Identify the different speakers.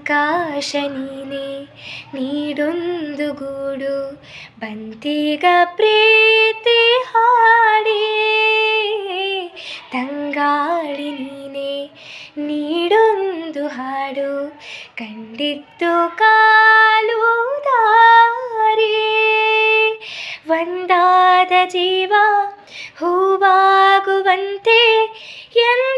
Speaker 1: ಆಕಾಶ ನೀನೆ ನೀಡೊಂದು ಗೂಡು ಬಂತೀಗ ಪ್ರೀತಿ ಹಾಡಿ ತಂಗಾಳಿ ನೀನೆ ನೀಡೊಂದು ಹಾಡು ಕಂಡಿತ್ತು ಕಾಲು ದಾರಿ ಒಂದಾದ ಜೀವ ಹೂವಾಗುವಂತೆ ಎಂದ